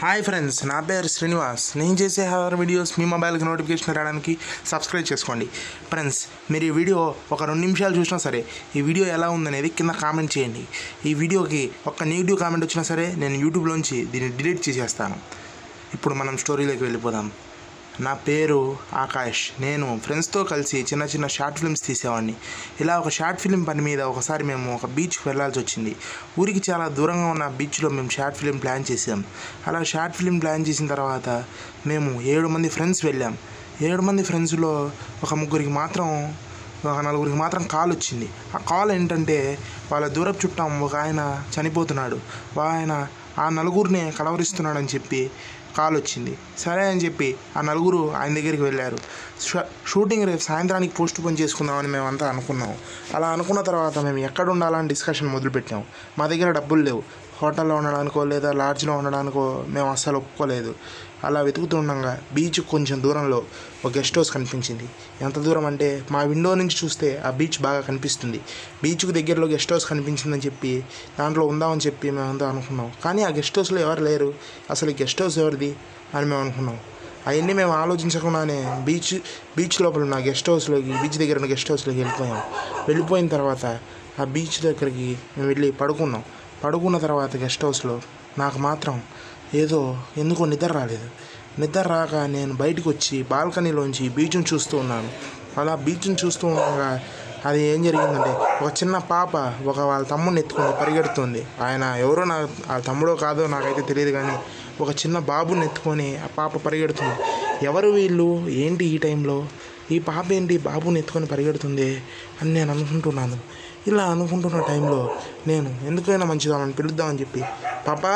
hi friends నా పేరు శ్రీనివాస్ నేను చేసే హారర్ వీడియోస్ మీ మొబైల్కి నోటిఫికేషన్ రావడానికి సబ్స్క్రైబ్ చేసుకోండి ఫ్రెండ్స్ మీరు ఈ వీడియో ఒక రెండు నిమిషాలు చూసినా సరే ఈ వీడియో ఎలా ఉందనేది కింద కామెంట్ చేయండి ఈ వీడియోకి ఒక నెగిటివ్ కామెంట్ వచ్చినా సరే నేను యూట్యూబ్లోంచి దీన్ని డిలీట్ చేసేస్తాను ఇప్పుడు మనం స్టోరీలోకి వెళ్ళిపోదాం నా పేరు ఆకాష్ నేను ఫ్రెండ్స్తో కలిసి చిన్న చిన్న షార్ట్ ఫిల్మ్స్ తీసేవాడిని ఇలా ఒక షార్ట్ ఫిల్మ్ పని మీద ఒకసారి మేము ఒక బీచ్కి వెళ్ళాల్సి వచ్చింది ఊరికి చాలా దూరంగా ఉన్న బీచ్లో మేము షార్ట్ ఫిల్మ్ ప్లాన్ చేసాం అలా షార్ట్ ఫిల్మ్ ప్లాన్ చేసిన తర్వాత మేము ఏడు మంది ఫ్రెండ్స్ వెళ్ళాం ఏడు మంది ఫ్రెండ్స్లో ఒక ముగ్గురికి మాత్రం ఒక నలుగురికి మాత్రం కాల్ వచ్చింది ఆ కాల్ ఏంటంటే వాళ్ళ దూరపు చుట్టం ఒక ఆయన చనిపోతున్నాడు ఆయన ఆ నలుగురిని కలవరిస్తున్నాడని చెప్పి కాల్ వచ్చింది సరే అని చెప్పి ఆ నలుగురు ఆయన దగ్గరికి వెళ్ళారు ష- షూటింగ్ రేపు సాయంత్రానికి పోస్ట్ పోన్ చేసుకుందామని మేమంతా అనుకున్నాం అలా అనుకున్న తర్వాత మేము ఎక్కడ ఉండాలని డిస్కషన్ మొదలుపెట్టాం మా దగ్గర డబ్బులు లేవు హోటల్లో ఉండడానికో లేదా లాడ్జ్లో ఉండడానికో మేము అస్సలు ఒప్పుకోలేదు అలా వెతుకుతుండగా బీచ్ కొంచెం దూరంలో ఒక గెస్ట్ హౌస్ కనిపించింది ఎంత దూరం అంటే మా విండో నుంచి చూస్తే ఆ బీచ్ బాగా కనిపిస్తుంది బీచ్కు దగ్గరలో గెస్ట్ హౌస్ కనిపించిందని చెప్పి దాంట్లో ఉందామని చెప్పి మేమంతా అనుకున్నాం కానీ ఆ గెస్ట్ హౌస్లో ఎవరు లేరు అసలు ఈ గెస్ట్ హౌస్ ఎవరిది అని మేము అనుకున్నాం అవన్నీ మేము ఆలోచించకుండానే బీచ్ బీచ్ లోపల ఉన్న గెస్ట్ హౌస్లోకి బీచ్ దగ్గర ఉన్న గెస్ట్ హౌస్లోకి వెళ్ళిపోయాం వెళ్ళిపోయిన తర్వాత ఆ బీచ్ దగ్గరికి మేము వెళ్ళి పడుకున్నాం పడుకున్న తర్వాత గెస్ట్ హౌస్లో నాకు మాత్రం ఏదో ఎందుకో నిద్ర రాలేదు నిద్ర రాక నేను బయటకు వచ్చి బాల్కనీలోంచి బీచ్ని చూస్తూ ఉన్నాను అలా బీచ్ని చూస్తూ ఉండగా అది ఏం జరిగిందంటే ఒక చిన్న పాప ఒక వాళ్ళ తమ్ముడిని ఎత్తుకొని పరిగెడుతుంది ఆయన ఎవరో నా వాళ్ళ తమ్ముడో కాదో నాకైతే తెలియదు కానీ ఒక చిన్న బాబుని ఎత్తుకొని ఆ పాప పరిగెడుతుంది ఎవరు వీళ్ళు ఏంటి ఈ టైంలో ఈ పాప ఏంటి బాబుని ఎత్తుకొని పరిగెడుతుంది అని నేను అనుకుంటున్నాను ఇలా అనుకుంటున్న టైంలో నేను ఎందుకైనా మంచిదామని పిలుద్దామని చెప్పి పాపా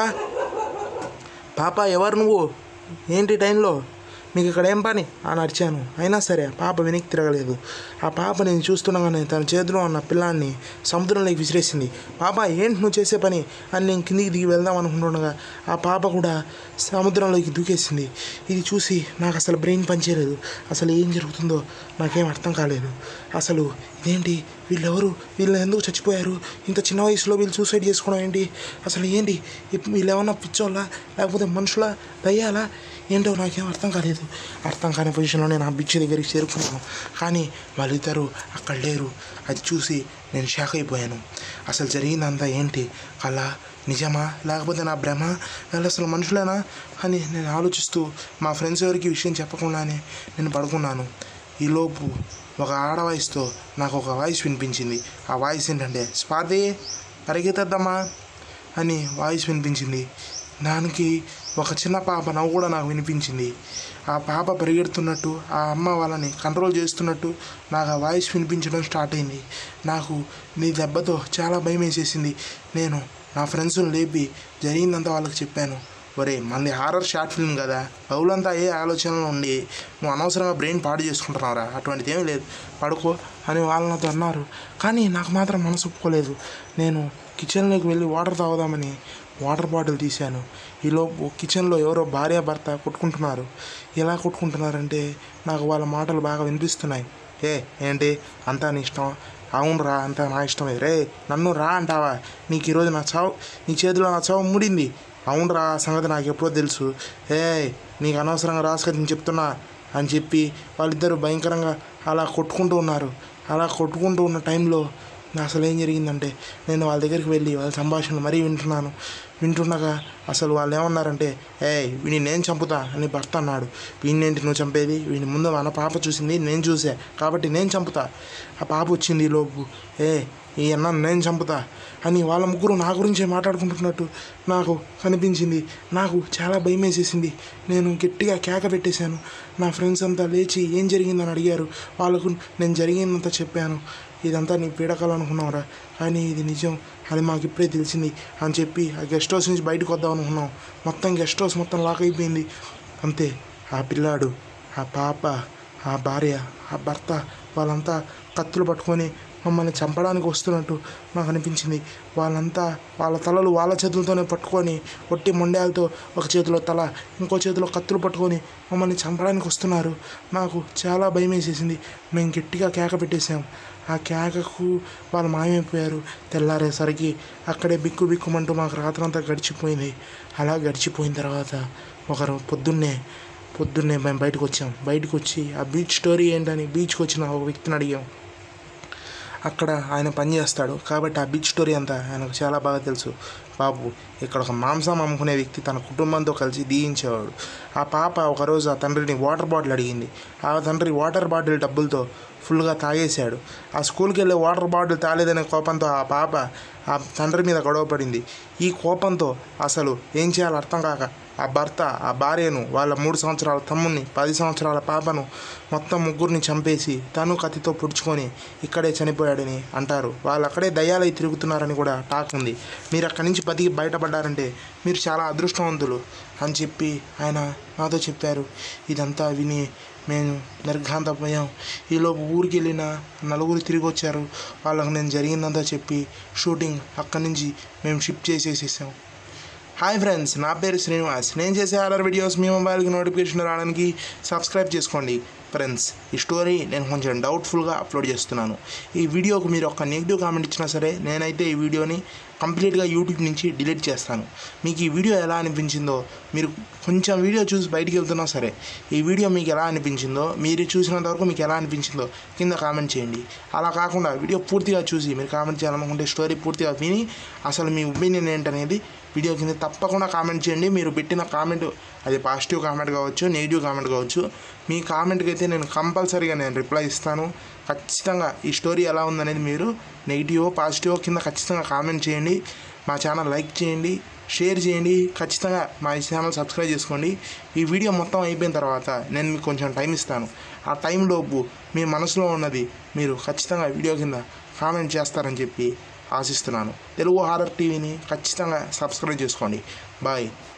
పాప ఎవరు నువ్వు ఏంటి టైంలో మీకు ఇక్కడ ఏం పని అని అరిచాను అయినా సరే పాప వెనక్కి తిరగలేదు ఆ పాప నేను చూస్తుండగానే తన చేతిలో ఉన్న పిల్లాన్ని సముద్రంలోకి విసిరేసింది పాప ఏంటి నువ్వు చేసే పని అని నేను కిందికి దిగి వెళ్దాం అనుకుంటుండగా ఆ పాప కూడా సముద్రంలోకి దూకేసింది ఇది చూసి నాకు అసలు బ్రెయిన్ పనిచేయలేదు అసలు ఏం జరుగుతుందో నాకేం అర్థం కాలేదు అసలు ఇదేంటి వీళ్ళెవరు వీళ్ళు ఎందుకు చచ్చిపోయారు ఇంత చిన్న వయసులో వీళ్ళు సూసైడ్ చేసుకోవడం ఏంటి అసలు ఏంటి ఇప్- వీళ్ళు ఏమన్నా పిచ్చోళ్ళా లేకపోతే మనుషులా దయ్యాలా ఏంటో నాకేం అర్థం కాలేదు అర్థం కాని పొజిషన్లో నేను ఆ బిచ్ దగ్గరికి చేరుకున్నాను కానీ వాళ్ళిద్దరూ అక్కడ లేరు అది చూసి నేను షాక్ అయిపోయాను అసలు జరిగిందంతా ఏంటి అలా నిజమా లేకపోతే నా భ్రమ వీళ్ళు అసలు మనుషులేనా అని నేను ఆలోచిస్తూ మా ఫ్రెండ్స్ ఎవరికి ఈ విషయం చెప్పకుండానే నేను పడుకున్నాను ఈలోపు ఒక ఆడ వాయిస్తో నాకు ఒక వాయిస్ వినిపించింది ఆ వాయిస్ ఏంటంటే స్వాతి పరిగెత్తద్దమ్మా అని వాయిస్ వినిపించింది దానికి ఒక చిన్న పాప నవ్వు కూడా నాకు వినిపించింది ఆ పాప పరిగెడుతున్నట్టు ఆ అమ్మ వాళ్ళని కంట్రోల్ చేస్తున్నట్టు నాకు ఆ వాయిస్ వినిపించడం స్టార్ట్ అయింది నాకు నీ దెబ్బతో చాలా భయం వేసేసింది నేను నా ఫ్రెండ్స్ని లేపి జరిగిందంతా వాళ్ళకి చెప్పాను ఒరే మంది హారర్ షార్ట్ ఫిల్మ్ కదా బహుళంతా ఏ ఆలోచనలో ఉండి నువ్వు అనవసరంగా బ్రెయిన్ పాడు చేసుకుంటున్నావురా అటువంటిది ఏమీ లేదు పడుకో అని వాళ్ళు నాతో అన్నారు కానీ నాకు మాత్రం మనసు ఒప్పుకోలేదు నేను కిచెన్లోకి వెళ్ళి వాటర్ తాగుదామని వాటర్ బాటిల్ తీశాను ఈలోపు కిచెన్లో ఎవరో భార్య భర్త కొట్టుకుంటున్నారు ఎలా కొట్టుకుంటున్నారంటే నాకు వాళ్ళ మాటలు బాగా వినిపిస్తున్నాయి ఏ ఏంటి అంతా నీ ఇష్టం అవును రా అంతా నా ఇష్టమే రే నన్ను రా అంటావా నీకు ఈరోజు నా చావు నీ చేతిలో నా చావు ముడింది అవునరా ఆ సంగతి నాకు ఎప్పుడో తెలుసు ఏ నీకు అనవసరంగా రాసుకొని నేను చెప్తున్నా అని చెప్పి వాళ్ళిద్దరూ భయంకరంగా అలా కొట్టుకుంటూ ఉన్నారు అలా కొట్టుకుంటూ ఉన్న టైంలో అసలు ఏం జరిగిందంటే నేను వాళ్ళ దగ్గరికి వెళ్ళి వాళ్ళ సంభాషణ మరీ వింటున్నాను వింటుండగా అసలు వాళ్ళు ఏమన్నారంటే ఏ వీడిని నేను చంపుతా అని భర్త అన్నాడు వీడినేంటి నువ్వు చంపేది వీడిని ముందు మన పాప చూసింది నేను చూసా కాబట్టి నేను చంపుతా ఆ పాప వచ్చింది ఈ లోపు ఏ ఈ అన్న నేను చంపుతా అని వాళ్ళ ముగ్గురు నా గురించే మాట్లాడుకుంటున్నట్టు నాకు కనిపించింది నాకు చాలా భయం వేసేసింది నేను గట్టిగా కేక పెట్టేశాను నా ఫ్రెండ్స్ అంతా లేచి ఏం జరిగిందని అడిగారు వాళ్ళకు నేను జరిగిందంతా చెప్పాను ఇదంతా నీ పీడకలు అనుకున్నావురా కానీ ఇది నిజం అది మాకు ఇప్పుడే తెలిసింది అని చెప్పి ఆ గెస్ట్ హౌస్ నుంచి బయటకు వద్దాం అనుకున్నాం మొత్తం గెస్ట్ హౌస్ మొత్తం లాక్ అయిపోయింది అంతే ఆ పిల్లాడు ఆ పాప ఆ భార్య ఆ భర్త వాళ్ళంతా కత్తులు పట్టుకొని మమ్మల్ని చంపడానికి వస్తున్నట్టు నాకు అనిపించింది వాళ్ళంతా వాళ్ళ తలలు వాళ్ళ చేతులతోనే పట్టుకొని ఒట్టి మొండాలతో ఒక చేతిలో తల ఇంకో చేతిలో కత్తులు పట్టుకొని మమ్మల్ని చంపడానికి వస్తున్నారు నాకు చాలా భయం వేసేసింది మేము గట్టిగా కేక పెట్టేశాం ఆ కేకకు వాళ్ళు మాయమైపోయారు తెల్లారేసరికి అక్కడే బిక్కు బిక్కుమంటూ మాకు రాత్రంతా గడిచిపోయింది అలా గడిచిపోయిన తర్వాత ఒకరు పొద్దున్నే పొద్దున్నే మేము బయటకు వచ్చాం బయటకు వచ్చి ఆ బీచ్ స్టోరీ ఏంటని బీచ్కి వచ్చిన ఒక వ్యక్తిని అడిగాం అక్కడ ఆయన పని చేస్తాడు కాబట్టి ఆ బీచ్ స్టోరీ అంతా ఆయనకు చాలా బాగా తెలుసు బాబు ఇక్కడ ఒక మాంసం అమ్ముకునే వ్యక్తి తన కుటుంబంతో కలిసి దీయించేవాడు ఆ పాప ఒకరోజు ఆ తండ్రిని వాటర్ బాటిల్ అడిగింది ఆ తండ్రి వాటర్ బాటిల్ డబ్బులతో ఫుల్గా తాగేశాడు ఆ స్కూల్కి వెళ్ళే వాటర్ బాటిల్ తాలేదనే కోపంతో ఆ పాప ఆ తండ్రి మీద గొడవ పడింది ఈ కోపంతో అసలు ఏం చేయాలో అర్థం కాక ఆ భర్త ఆ భార్యను వాళ్ళ మూడు సంవత్సరాల తమ్ముడిని పది సంవత్సరాల పాపను మొత్తం ముగ్గురిని చంపేసి తను కత్తితో పుడుచుకొని ఇక్కడే చనిపోయాడని అంటారు వాళ్ళు అక్కడే దయ్యాలై తిరుగుతున్నారని కూడా టాక్ ఉంది మీరు అక్కడి నుంచి బతికి బయటపడ్డారంటే మీరు చాలా అదృష్టవంతులు అని చెప్పి ఆయన నాతో చెప్పారు ఇదంతా విని మేము నిర్ఘాంతపోయాం ఈలోపు ఊరికి వెళ్ళిన నలుగురు తిరిగి వచ్చారు వాళ్ళకి నేను జరిగిందంతా చెప్పి షూటింగ్ అక్కడి నుంచి మేము షిఫ్ట్ చేసేసేసాం హాయ్ ఫ్రెండ్స్ నా పేరు శ్రీనివాస్ నేను చేసే హారర్ వీడియోస్ మీ మొబైల్కి నోటిఫికేషన్ రావడానికి సబ్స్క్రైబ్ చేసుకోండి ఫ్రెండ్స్ ఈ స్టోరీ నేను కొంచెం డౌట్ఫుల్గా అప్లోడ్ చేస్తున్నాను ఈ వీడియోకు మీరు ఒక నెగిటివ్ కామెంట్ ఇచ్చినా సరే నేనైతే ఈ వీడియోని కంప్లీట్గా యూట్యూబ్ నుంచి డిలీట్ చేస్తాను మీకు ఈ వీడియో ఎలా అనిపించిందో మీరు కొంచెం వీడియో చూసి బయటికి వెళ్తున్నా సరే ఈ వీడియో మీకు ఎలా అనిపించిందో మీరు చూసినంత వరకు మీకు ఎలా అనిపించిందో కింద కామెంట్ చేయండి అలా కాకుండా వీడియో పూర్తిగా చూసి మీరు కామెంట్ చేయాలనుకుంటే స్టోరీ పూర్తిగా విని అసలు మీ ఒపీనియన్ ఏంటనేది వీడియో కింద తప్పకుండా కామెంట్ చేయండి మీరు పెట్టిన కామెంట్ అది పాజిటివ్ కామెంట్ కావచ్చు నెగిటివ్ కామెంట్ కావచ్చు మీ కామెంట్కి అయితే నేను కంపల్సరీగా నేను రిప్లై ఇస్తాను ఖచ్చితంగా ఈ స్టోరీ ఎలా ఉందనేది మీరు నెగిటివ్ పాజిటివ్ కింద ఖచ్చితంగా కామెంట్ చేయండి మా ఛానల్ లైక్ చేయండి షేర్ చేయండి ఖచ్చితంగా మా ఈ ఛానల్ సబ్స్క్రైబ్ చేసుకోండి ఈ వీడియో మొత్తం అయిపోయిన తర్వాత నేను మీకు కొంచెం టైం ఇస్తాను ఆ టైంలోపు మీ మనసులో ఉన్నది మీరు ఖచ్చితంగా వీడియో కింద కామెంట్ చేస్తారని చెప్పి ఆశిస్తున్నాను తెలుగు హారర్ టీవీని ఖచ్చితంగా సబ్స్క్రైబ్ చేసుకోండి బాయ్